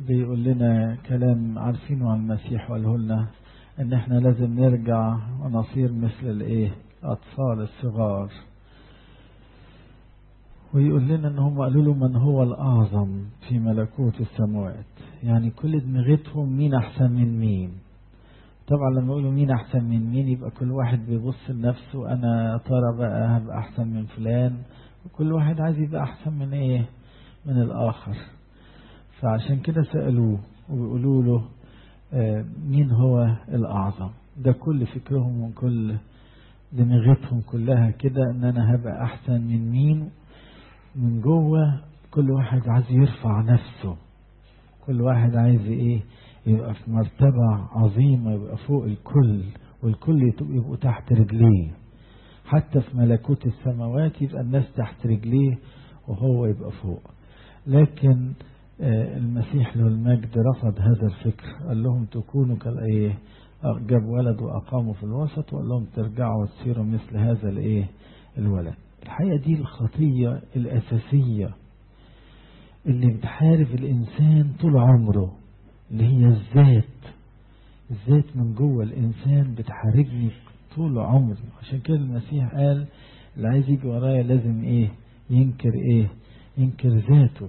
بيقول لنا كلام عارفينه عن المسيح وقاله لنا ان احنا لازم نرجع ونصير مثل الايه الاطفال الصغار ويقول لنا ان هم قالوا له من هو الاعظم في ملكوت السماوات يعني كل دماغتهم مين احسن من مين طبعا لما يقولوا مين احسن من مين يبقى كل واحد بيبص لنفسه انا ترى بقى هبقى احسن من فلان وكل واحد عايز يبقى احسن من ايه من الاخر فعشان كده سألوه ويقولوا له آه مين هو الاعظم ده كل فكرهم وكل دماغتهم كلها كده ان انا هبقى احسن من مين من جوه كل واحد عايز يرفع نفسه كل واحد عايز ايه يبقى في مرتبة عظيمة يبقى فوق الكل والكل يبقوا تحت رجليه حتى في ملكوت السماوات يبقى الناس تحت رجليه وهو يبقى فوق لكن آه المسيح له المجد رفض هذا الفكر قال لهم تكونوا كالايه جاب ولد واقاموا في الوسط وقال لهم ترجعوا وتصيروا مثل هذا الايه الولد الحقيقه دي الخطيه الاساسيه اللي بتحارب الانسان طول عمره اللي هي الذات الذات من جوه الانسان بتحاربني طول عمري عشان كده المسيح قال اللي عايز يجي ورايا لازم ايه ينكر ايه ينكر ذاته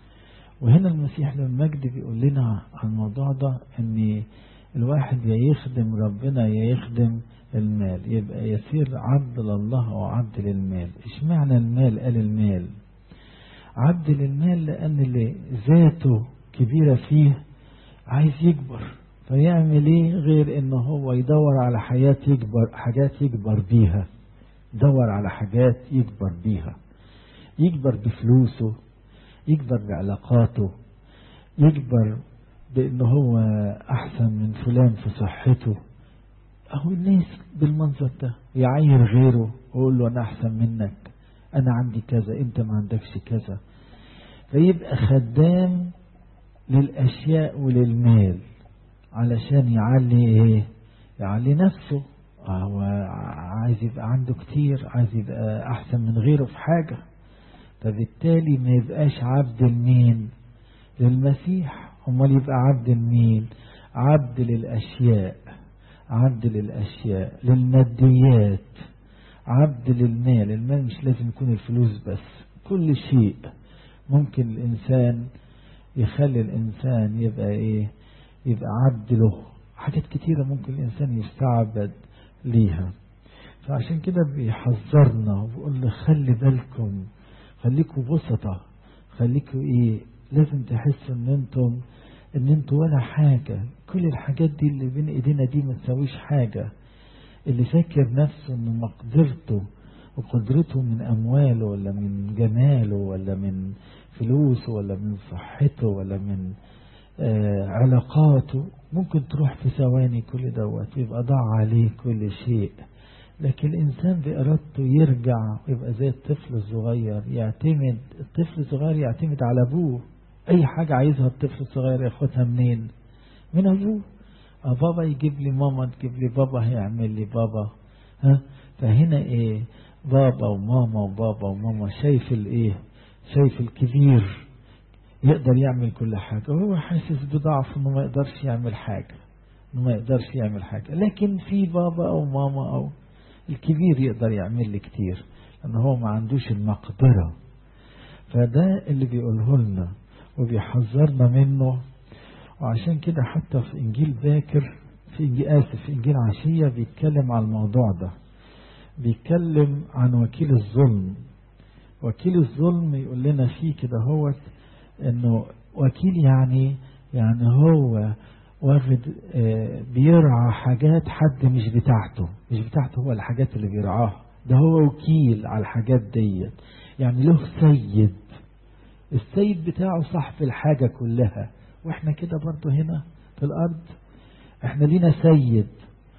وهنا المسيح للمجد بيقول لنا عن الموضوع ده ان الواحد يا يخدم ربنا يا يخدم المال يبقى يصير عبد لله او عبد للمال اشمعنى المال قال المال عبد للمال لان اللي ذاته كبيره فيه عايز يكبر فيعمل ايه غير ان هو يدور على حياة يكبر حاجات يكبر بيها يدور على حاجات يكبر بيها يكبر بفلوسه يكبر بعلاقاته يكبر بان هو احسن من فلان في صحته اهو الناس بالمنظر ده يعاير غيره ويقول له انا احسن منك انا عندي كذا انت ما عندكش كذا فيبقى خدام للأشياء وللمال علشان يعلي ايه يعلي نفسه هو عايز يبقى عنده كتير عايز يبقى أحسن من غيره في حاجة فبالتالي ما يبقاش عبد لمين للمسيح امال يبقى عبد لمين عبد للأشياء عبد للأشياء للماديات عبد للمال المال مش لازم يكون الفلوس بس كل شيء ممكن الإنسان يخلي الإنسان يبقى إيه يبقى عبد له حاجات كتيرة ممكن الإنسان يستعبد ليها فعشان كده بيحذرنا وبيقول له خلي بالكم خليكوا بسطة خليكوا إيه لازم تحسوا إن أنتم إن أنتوا ولا حاجة كل الحاجات دي اللي بين إيدينا دي ما تساويش حاجة اللي فاكر نفسه إن مقدرته وقدرته من أمواله ولا من جماله ولا من فلوسه ولا من صحته ولا من آه علاقاته ممكن تروح في ثواني كل دوت يبقى ضاع عليه كل شيء لكن الإنسان بإرادته يرجع ويبقى زي الطفل الصغير يعتمد الطفل الصغير يعتمد على أبوه أي حاجة عايزها الطفل الصغير ياخدها منين من أبوه آه بابا يجيب لي ماما تجيب لي بابا هيعمل لي بابا ها فهنا إيه بابا وماما وبابا وماما شايف الإيه شايف الكبير يقدر يعمل كل حاجة وهو حاسس بضعف انه ما يقدرش يعمل حاجة انه ما يقدرش يعمل حاجة لكن في بابا او ماما او الكبير يقدر يعمل لي كتير لان هو ما عندوش المقدرة فده اللي بيقوله لنا وبيحذرنا منه وعشان كده حتى في انجيل باكر في انجيل اسف في انجيل عشية بيتكلم عن الموضوع ده بيتكلم عن وكيل الظلم وكيل الظلم يقول لنا فيه كده هو انه وكيل يعني يعني هو واخد بيرعى حاجات حد مش بتاعته مش بتاعته هو الحاجات اللي بيرعاها ده هو وكيل على الحاجات ديت يعني له سيد السيد بتاعه صاحب الحاجة كلها واحنا كده برضه هنا في الارض احنا لينا سيد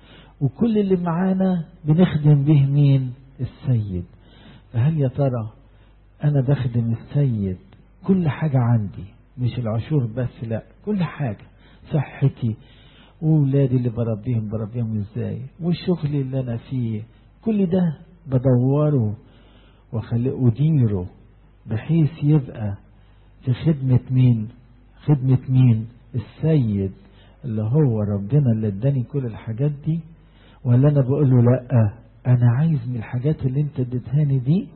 وكل اللي معانا بنخدم به مين السيد فهل يا ترى انا بخدم السيد كل حاجة عندي مش العشور بس لا كل حاجة صحتي وولادي اللي بربيهم بربيهم ازاي والشغل اللي انا فيه كل ده بدوره واخليه اديره بحيث يبقى في خدمة مين خدمة مين السيد اللي هو ربنا اللي اداني كل الحاجات دي ولا انا بقول له لا انا عايز من الحاجات اللي انت اديتهاني دي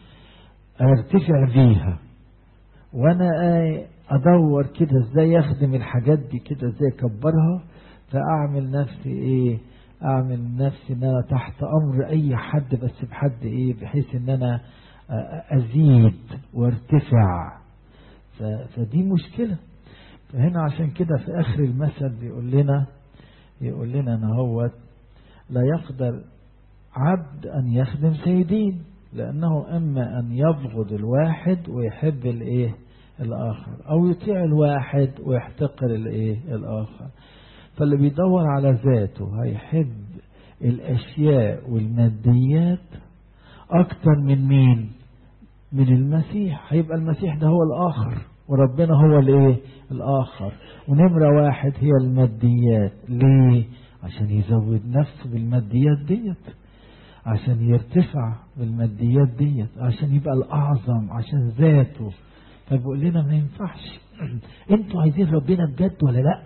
ارتفع بيها وانا ادور كده ازاي اخدم الحاجات دي كده ازاي اكبرها فاعمل نفسي ايه اعمل نفسي ان انا تحت امر اي حد بس بحد ايه بحيث ان انا ازيد وارتفع فدي مشكلة فهنا عشان كده في اخر المثل بيقول لنا يقول لنا ان هو لا يقدر عبد ان يخدم سيدين لانه اما ان يبغض الواحد ويحب الايه الاخر او يطيع الواحد ويحتقر الايه الاخر فاللي بيدور على ذاته هيحب الاشياء والماديات اكتر من مين من المسيح هيبقى المسيح ده هو الاخر وربنا هو الايه الاخر ونمرة واحد هي الماديات ليه عشان يزود نفسه بالماديات ديت عشان يرتفع بالماديات ديت عشان يبقى الاعظم عشان ذاته فبيقول لنا ما ينفعش انتوا عايزين ربنا بجد ولا لا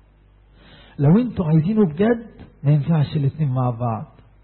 لو انتوا عايزينه بجد ما ينفعش الاثنين مع بعض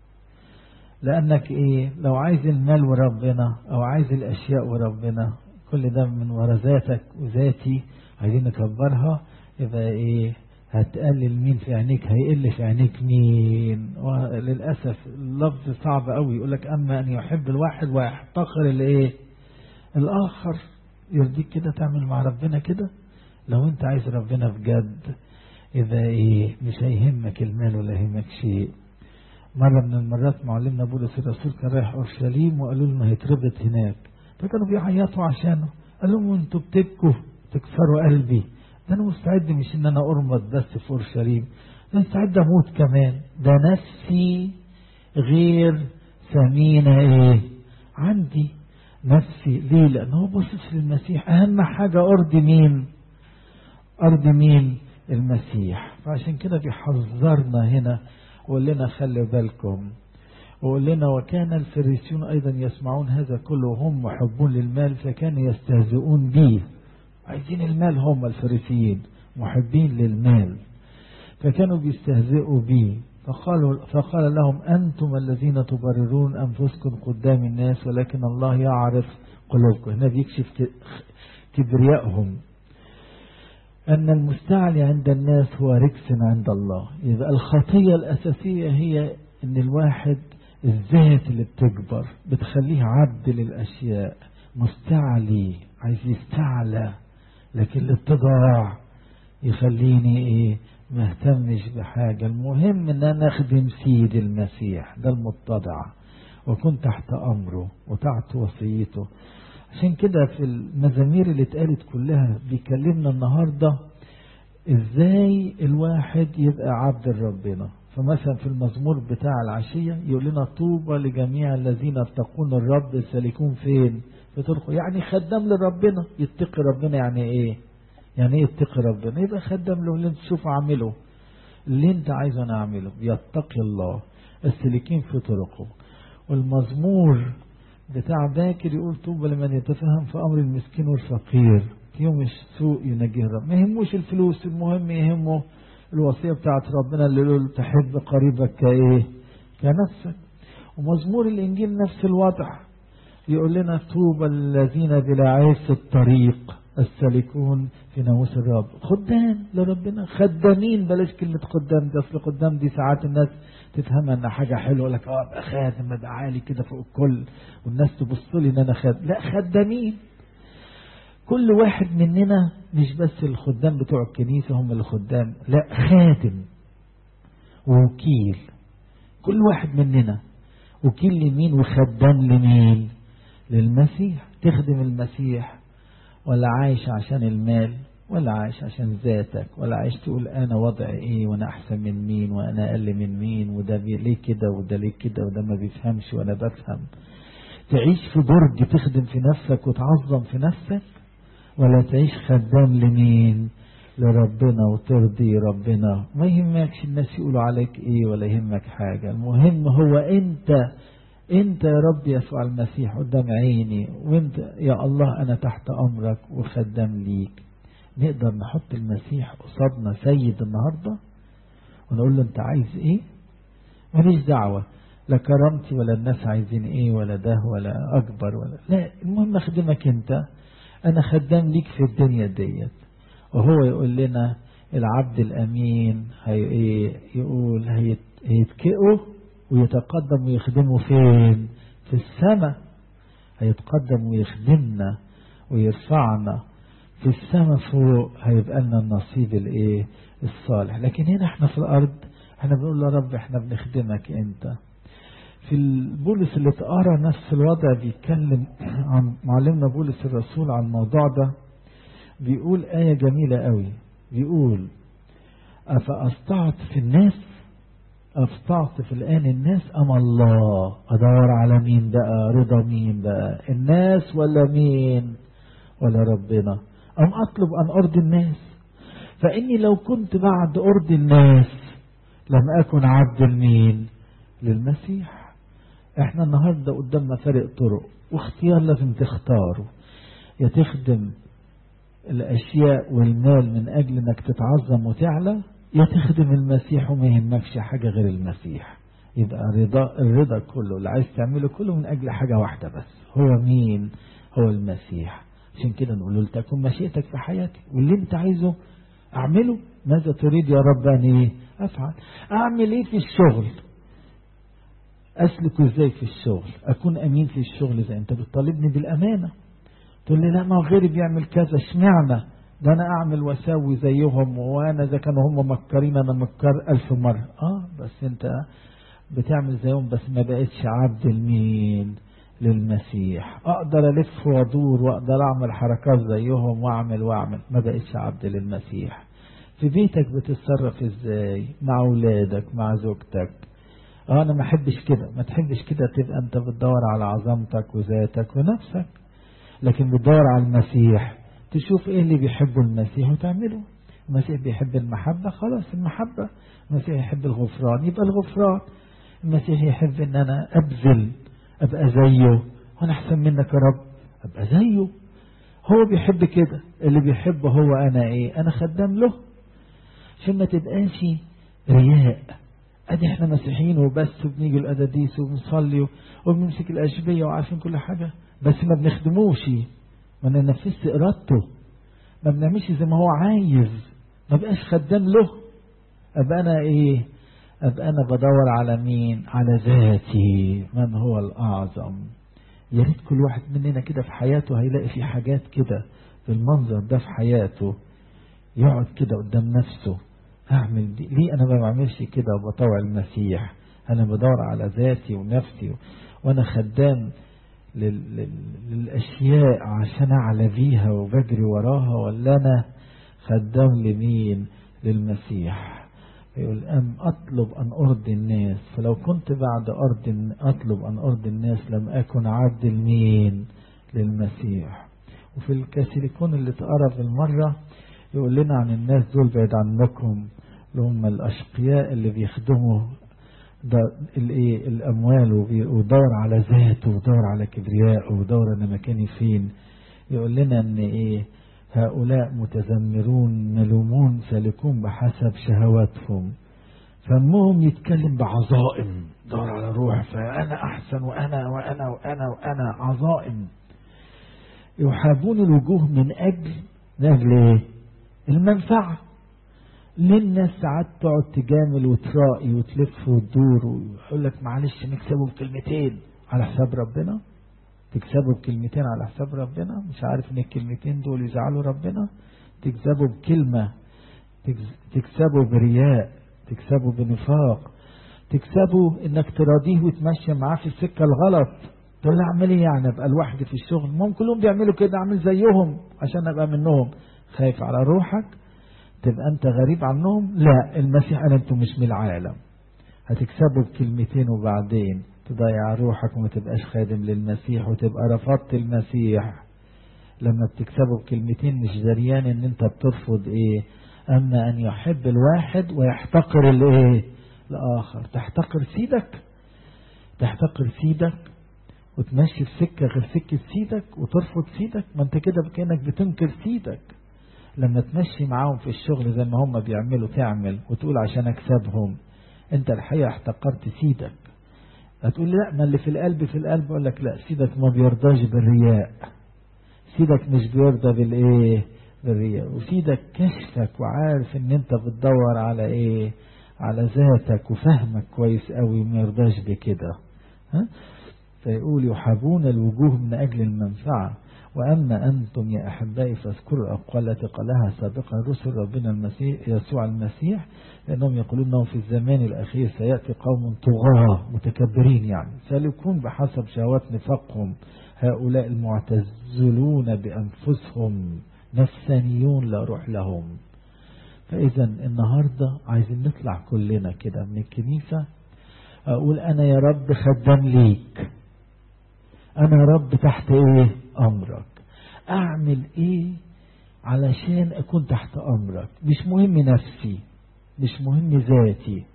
لانك ايه لو عايز المال وربنا او عايز الاشياء وربنا كل ده من ورا ذاتك وذاتي عايزين نكبرها يبقى ايه هتقلل مين في عينيك هيقل في عينيك مين وللاسف اللفظ صعب قوي يقول لك اما ان يحب الواحد ويحتقر الايه الاخر يرضيك كده تعمل مع ربنا كده لو انت عايز ربنا بجد يبقى ايه مش هيهمك المال ولا يهمك شيء مرة من المرات معلمنا بولس الرسول كان رايح اورشليم وقالوا له هيتربط هناك فكانوا بيعيطوا عشانه قال لهم انتوا بتبكوا تكسروا قلبي ده انا مستعد مش ان انا ارمط بس في اورشليم ده مستعد اموت كمان ده نفسي غير ثمينة ايه عندي نفسي ليه لانه هو باصص للمسيح اهم حاجة ارضي مين ارضي مين المسيح فعشان كده بيحذرنا هنا وقول لنا خلي بالكم وقول لنا وكان الفريسيون أيضا يسمعون هذا كله وهم محبون للمال فكانوا يستهزئون به عايزين المال هم الفريسيين محبين للمال فكانوا بيستهزئوا به فقالوا فقال لهم أنتم الذين تبررون أنفسكم قدام الناس ولكن الله يعرف قلوبكم هنا بيكشف كبريائهم أن المستعلي عند الناس هو ركس عند الله يبقى الخطية الأساسية هي أن الواحد الذات اللي بتكبر بتخليه عبد للأشياء مستعلي عايز يستعلى لكن الاتضاع يخليني ايه ما اهتمش بحاجة المهم ان انا اخدم سيد المسيح ده المتضع وكن تحت امره وتحت وصيته عشان كده في المزامير اللي اتقالت كلها بيكلمنا النهاردة ازاي الواحد يبقى عبد لربنا فمثلا في المزمور بتاع العشية يقول لنا طوبى لجميع الذين اتقون الرب سالكون فين في طرقه يعني خدام لربنا يتقي ربنا يعني ايه يعني ايه يتقي ربنا يبقى خدام له اللي انت تشوفه اعمله اللي انت عايزه انا اعمله يتقي الله السالكين في طرقه والمزمور بتاع باكر يقول طوبى لمن يتفهم في امر المسكين والفقير في يوم السوء ينجيه الرب ما يهموش الفلوس المهم يهمه الوصية بتاعت ربنا اللي يقول تحب قريبك كايه كنفسك ومزمور الانجيل نفس الوضع يقول لنا طوبى الذين بلا عيب في الطريق السالكون في ناموس الرب خدام لربنا خدامين بلاش كلمة خدام دي اصل خدام دي ساعات الناس تفهمها انها حاجة حلوة لك اه ابقى خادم ابقى عالي كده فوق الكل والناس تبص لي ان انا خادم لا خدامين كل واحد مننا مش بس الخدام بتوع الكنيسة هم الخدام لا خادم ووكيل كل واحد مننا وكيل لمين وخدام لمين للمسيح تخدم المسيح ولا عايش عشان المال ولا عايش عشان ذاتك ولا عايش تقول انا وضعي ايه وانا احسن من مين وانا اقل من مين وده ليه كده وده ليه كده وده ما بيفهمش وانا بفهم تعيش في برج تخدم في نفسك وتعظم في نفسك ولا تعيش خدام لمين لربنا وترضي ربنا ما يهمكش الناس يقولوا عليك ايه ولا يهمك حاجة المهم هو انت انت يا رب يسوع المسيح قدام عيني وانت يا الله انا تحت امرك وخدام ليك نقدر نحط المسيح قصادنا سيد النهاردة ونقول له انت عايز ايه ماليش دعوة لا كرامتي ولا الناس عايزين ايه ولا ده ولا اكبر ولا لا المهم اخدمك انت انا خدام ليك في الدنيا ديت وهو يقول لنا العبد الامين هي ايه يقول هيتكئوا ويتقدم ويخدموا فين في السماء هيتقدم ويخدمنا ويرفعنا في السماء فوق هيبقى لنا النصيب الايه الصالح لكن هنا احنا في الارض احنا بنقول يا رب احنا بنخدمك انت في البولس اللي تقرا نفس الوضع بيتكلم عن معلمنا بولس الرسول عن الموضوع ده بيقول آية جميلة قوي بيقول أفأستعط في الناس أستعط في الآن الناس أم الله أدور على مين بقى رضا مين بقى الناس ولا مين ولا ربنا أم أطلب أن أرضي الناس فإني لو كنت بعد أرضي الناس لم أكن عبد المين للمسيح احنا النهاردة قدامنا فرق طرق واختيار لازم تختاره يا تخدم الأشياء والمال من أجل أنك تتعظم وتعلى يا تخدم المسيح وما يهمكش حاجة غير المسيح يبقى رضا الرضا كله اللي عايز تعمله كله من أجل حاجة واحدة بس هو مين هو المسيح عشان كده نقول له تكون مشيئتك في حياتي واللي انت عايزه اعمله ماذا تريد يا رب ان ايه افعل اعمل ايه في الشغل اسلك ازاي في الشغل اكون امين في الشغل زي انت بتطالبني بالامانه تقول لي لا ما غيري بيعمل كذا اشمعنى ده انا اعمل واسوي زيهم وانا اذا كانوا هم مكرين انا مكر الف مره اه بس انت بتعمل زيهم بس ما بقتش عبد المين للمسيح اقدر الف وادور واقدر اعمل حركات زيهم واعمل واعمل ما بقتش عبد للمسيح في بيتك بتتصرف ازاي مع اولادك مع زوجتك اه انا ما احبش كده ما تحبش كده تبقى انت بتدور على عظمتك وذاتك ونفسك لكن بتدور على المسيح تشوف ايه اللي بيحبه المسيح وتعمله المسيح بيحب المحبة خلاص المحبة المسيح يحب الغفران يبقى الغفران المسيح يحب ان انا ابذل ابقى زيه وانا احسن منك يا رب ابقى زيه هو بيحب كده اللي بيحبه هو انا ايه انا خدام له عشان ما تبقاش رياء ادي احنا مسيحيين وبس وبنيجي الاداديس وبنصلي وبنمسك الاشبيه وعارفين كل حاجه بس ما بنخدموش ما ننفذش ارادته ما بنعملش زي ما هو عايز ما بقاش خدام له ابقى انا ايه ابقى انا بدور على مين على ذاتي من هو الاعظم يا ريت كل واحد مننا كده في حياته هيلاقي في حاجات كده بالمنظر ده في حياته يقعد كده قدام نفسه اعمل دي ليه انا ما بعملش كده وبطوع المسيح انا بدور على ذاتي ونفسي وانا خدام لل... لل... للاشياء عشان اعلى بيها وبجري وراها ولا انا خدام لمين للمسيح يقول أم أطلب أن أرضي الناس فلو كنت بعد أرض أطلب أن أرضي الناس لم أكن عبد المين للمسيح وفي الكاثوليكون اللي تقرا في المرة يقول لنا عن الناس دول بعيد عنكم اللي هم الأشقياء اللي بيخدموا ده الايه الاموال ودور على ذاته ودور على كبرياءه ودور انا مكاني فين يقول لنا ان ايه هؤلاء متذمرون ملومون سالكون بحسب شهواتهم فمهم يتكلم بعظائم دور على روح فانا احسن وانا وانا وانا وانا عظائم يحابون الوجوه من اجل من اجل ايه المنفعه ليه الناس ساعات تقعد تجامل وترائي وتلف وتدور ويقول لك معلش نكسبه بكلمتين على حساب ربنا تكسبه بكلمتين على حساب ربنا مش عارف ان الكلمتين دول يزعلوا ربنا تكسبه بكلمة تكسبه برياء تكسبه بنفاق تكسبه انك تراضيه وتمشي معاه في السكة الغلط تقول له اعمل ايه يعني ابقى لوحدي في الشغل ممكن كلهم بيعملوا كده اعمل زيهم عشان ابقى منهم خايف على روحك تبقى انت غريب عنهم لا المسيح قال انتم مش من العالم هتكسبوا بكلمتين وبعدين تضيع روحك وما تبقاش خادم للمسيح وتبقى رفضت المسيح لما بتكسبه بكلمتين مش دريان ان انت بترفض ايه اما ان يحب الواحد ويحتقر الايه الاخر تحتقر سيدك تحتقر سيدك وتمشي في سكة غير سكة سيدك وترفض سيدك ما انت كده كأنك بتنكر سيدك لما تمشي معاهم في الشغل زي ما هم بيعملوا تعمل وتقول عشان اكسبهم انت الحقيقة احتقرت سيدك هتقول لا ما اللي في القلب في القلب اقول لك لا سيدك ما بيرضاش بالرياء سيدك مش بيرضى بالايه بالرياء وسيدك كشفك وعارف ان انت بتدور على ايه على ذاتك وفهمك كويس قوي وما يرضاش بكده ها فيقول يحابون الوجوه من اجل المنفعه وأما أنتم يا أحبائي فاذكروا الأقوال التي قالها سابقا رسل ربنا المسيح يسوع المسيح لأنهم يقولون أنه في الزمان الأخير سيأتي قوم طغاة متكبرين يعني سيكون بحسب شهوات نفاقهم هؤلاء المعتزلون بأنفسهم نفسانيون لا روح لهم فإذا النهاردة عايزين نطلع كلنا كده من الكنيسة أقول أنا يا رب خدام ليك أنا يا رب تحت إيه أمرك أعمل إيه علشان أكون تحت أمرك مش مهم نفسي مش مهم ذاتي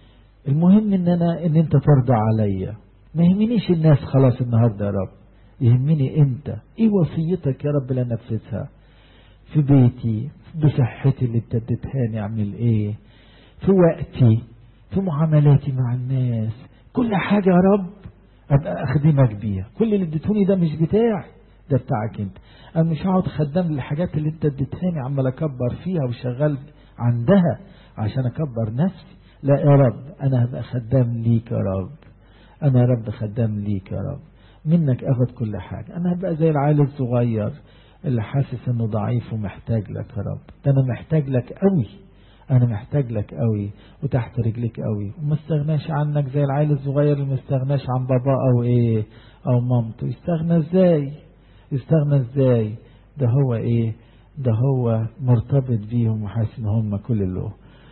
المهم إن أنا إن أنت ترضى عليا ما يهمنيش الناس خلاص النهاردة يا رب يهمني أنت إيه وصيتك يا رب لنفذها في بيتي بصحتي اللي ابتدتهاني أعمل إيه في وقتي في معاملاتي مع الناس كل حاجة يا رب أبقى أخدمك بيها كل اللي اديتوني ده مش بتاعي ده بتاعك انت انا مش هقعد خدام للحاجات اللي انت اديتهاني عمال اكبر فيها وشغال عندها عشان اكبر نفسي لا يا رب انا هبقى خدام ليك يا رب انا يا رب خدام ليك يا رب منك اخد كل حاجة انا هبقى زي العيل الصغير اللي حاسس انه ضعيف ومحتاج لك يا رب ده انا محتاج لك قوي انا محتاج لك قوي وتحت رجليك قوي وما استغناش عنك زي العيل الصغير اللي ما استغناش عن باباه او ايه او مامته يستغنى ازاي يستغنى ازاي ده هو ايه ده هو مرتبط بيهم وحاسس ان هم كل اللي هو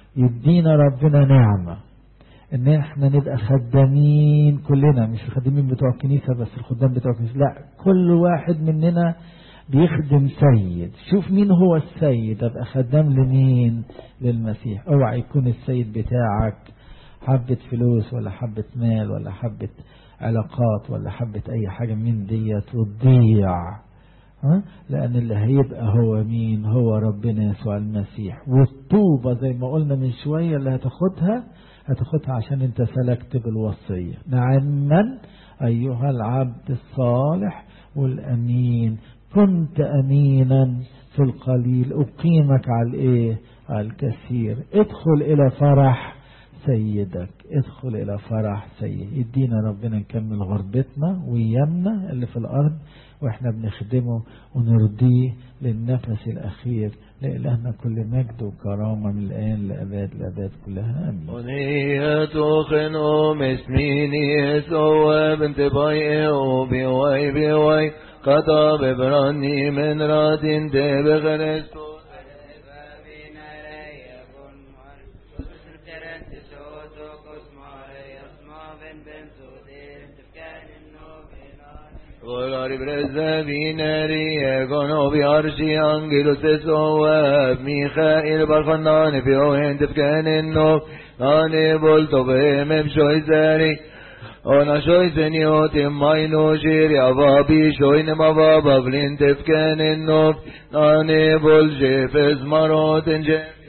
يدينا ربنا نعمة ان احنا نبقى خدامين كلنا مش الخدامين بتوع الكنيسة بس الخدام بتوع الكنيسة لا كل واحد مننا بيخدم سيد شوف مين هو السيد ابقى خدام لمين للمسيح اوعى يكون السيد بتاعك حبة فلوس ولا حبة مال ولا حبة علاقات ولا حبة أي حاجة من ديت وتضيع ها؟ لأن اللي هيبقى هو مين هو ربنا يسوع المسيح والطوبة زي ما قلنا من شوية اللي هتاخدها هتاخدها عشان انت سلكت بالوصية نعما أيها العبد الصالح والأمين كنت أمينا في القليل أقيمك على الإيه على الكثير ادخل إلى فرح سيدك ادخل إلى فرح سيد يدينا ربنا نكمل غربتنا ويمنا اللي في الأرض وإحنا بنخدمه ونرضيه للنفس الأخير لإلهنا كل مجد وكرامة من الآن لأباد لأباد كلها آمين ونية خنو مسميني يسوع بنت باي وبيواي بيواي كتاب براني من راد بغرستو Volare presa vineri egono biarci angelo stesso web Michael barfannane più ente fkenenno ane volto vemem shoizeri ona shoizeniot maino shiri avabi shoine mavaba blinte fkenenno ane volje fez marot enje